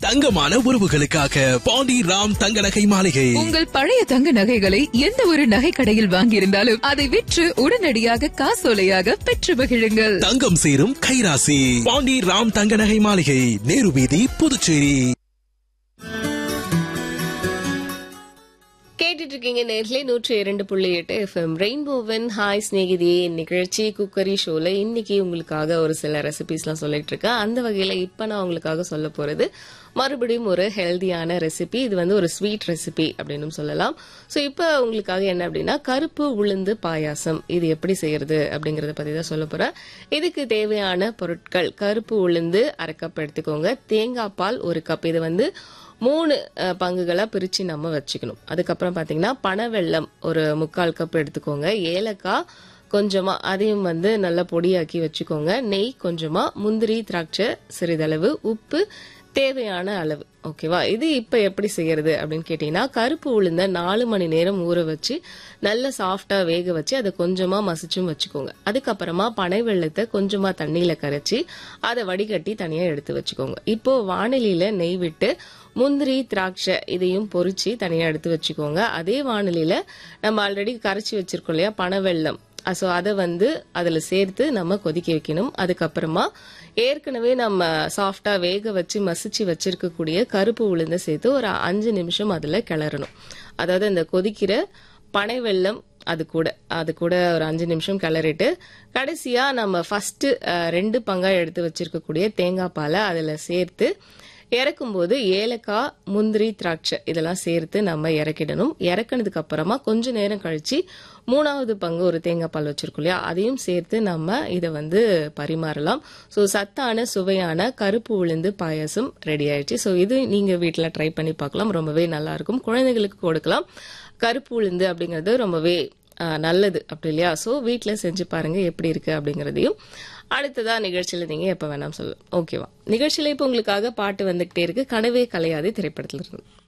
தங்கமான உறவுகளுக்காக பாண்டி ராம் தங்க நகை மாளிகை உங்கள் பழைய தங்க நகைகளை எந்த ஒரு நகை கடையில் வாங்கியிருந்தாலும் அதை விற்று உடனடியாக காசோலையாக பெற்று மகிழுங்கள் தங்கம் சேரும் கைராசி பாண்டி ராம் தங்க நகை மாளிகை நேரு வீதி புதுச்சேரி கேட்டுட்டு இருக்கீங்க நேர்ல நூற்றி இரண்டு புள்ளி எட்டு எஃப்எம் ரெயின்போவன் ஹாய் ஸ்நேகிதியே நிகழ்ச்சி குக்கரி ஷோல இன்னைக்கு உங்களுக்காக ஒரு சில ரெசிபிஸ்லாம் சொல்லிட்டு இருக்கேன் அந்த வகையில இப்ப நான் உங்களுக்காக சொல்ல போறது மறுபடியும் ஒரு ஹெல்தியான ரெசிபி இது வந்து ஒரு ஸ்வீட் ரெசிபி அப்படின்னு சொல்லலாம் ஸோ இப்போ உங்களுக்காக என்ன அப்படின்னா கருப்பு உளுந்து பாயாசம் இது எப்படி செய்யறது அப்படிங்கறத பத்தி தான் சொல்ல போறேன் இதுக்கு தேவையான பொருட்கள் கருப்பு உளுந்து அரை கப் எடுத்துக்கோங்க தேங்காய் பால் ஒரு கப் இது வந்து மூணு அஹ், பங்குகளா பிரிச்சு நம்ம வச்சுக்கணும் அதுக்கப்புறம் பாத்தீங்கன்னா பனவெல்லம் ஒரு முக்கால் கப் எடுத்துக்கோங்க ஏலக்காய் கொஞ்சமா அதையும் வந்து நல்லா பொடியாக்கி வச்சுக்கோங்க நெய் கொஞ்சமா முந்திரி திராட்சை சிறிதளவு உப்பு தேவையான அளவு ஓகேவா இது இப்ப எப்படி செய்யறது அப்படின்னு கேட்டீங்கன்னா கருப்பு உளுந்த நாலு மணி நேரம் ஊற வச்சு நல்ல சாஃப்டா வேக வச்சு அதை கொஞ்சமா மசிச்சும் வச்சுக்கோங்க அதுக்கப்புறமா பனை வெள்ளத்தை கொஞ்சமா தண்ணியில கரைச்சி அதை வடிகட்டி தனியா எடுத்து வச்சுக்கோங்க இப்போ வானிலையில நெய் விட்டு முந்திரி திராட்சை இதையும் பொரிச்சு தனியா எடுத்து வச்சுக்கோங்க அதே வானிலையில நம்ம ஆல்ரெடி கரைச்சி வச்சிருக்கோம் இல்லையா பனவெல்லம் ஸோ அதை வந்து அதில் சேர்த்து நம்ம கொதிக்க வைக்கணும் அதுக்கப்புறமா ஏற்கனவே நம்ம சாஃப்டா வேக வச்சு மசிச்சு வச்சிருக்கக்கூடிய கருப்பு உளுந்த சேர்த்து ஒரு அஞ்சு நிமிஷம் அதில் கிளறணும் அதாவது இந்த கொதிக்கிற பனை வெல்லம் அது கூட அது கூட ஒரு அஞ்சு நிமிஷம் கிளறிட்டு கடைசியா நம்ம ஃபர்ஸ்ட் ரெண்டு பங்கா எடுத்து வச்சிருக்கக்கூடிய தேங்காய் பாலை அதில் சேர்த்து இறக்கும்போது ஏலக்காய் முந்திரி திராட்சை இதெல்லாம் சேர்த்து நம்ம இறக்கிடணும் இறக்குனதுக்கு அப்புறமா கொஞ்ச நேரம் கழிச்சு மூணாவது பங்கு ஒரு தேங்காய் பால் வச்சிருக்கோம் இல்லையா அதையும் சேர்த்து நம்ம இதை வந்து பரிமாறலாம் ஸோ சத்தான சுவையான கருப்பு உளுந்து பாயாசம் ரெடி ஆயிடுச்சு ஸோ இது நீங்க வீட்டில் ட்ரை பண்ணி பார்க்கலாம் ரொம்பவே நல்லா இருக்கும் குழந்தைகளுக்கு கொடுக்கலாம் கருப்பு உளுந்து அப்படிங்கிறது ரொம்பவே ஆஹ், நல்லது அப்படி இல்லையா ஸோ வீட்டில் செஞ்சு பாருங்க எப்படி இருக்கு அப்படிங்கிறதையும் அடுத்ததா நிகழ்ச்சியில நீங்க எப்ப வேணாம் சொல்லலாம் ஓகேவா நிகழ்ச்சியில இப்போ உங்களுக்காக பாட்டு வந்துகிட்டே இருக்கு கனவே கலையாதே திரைப்படத்துல இருந்து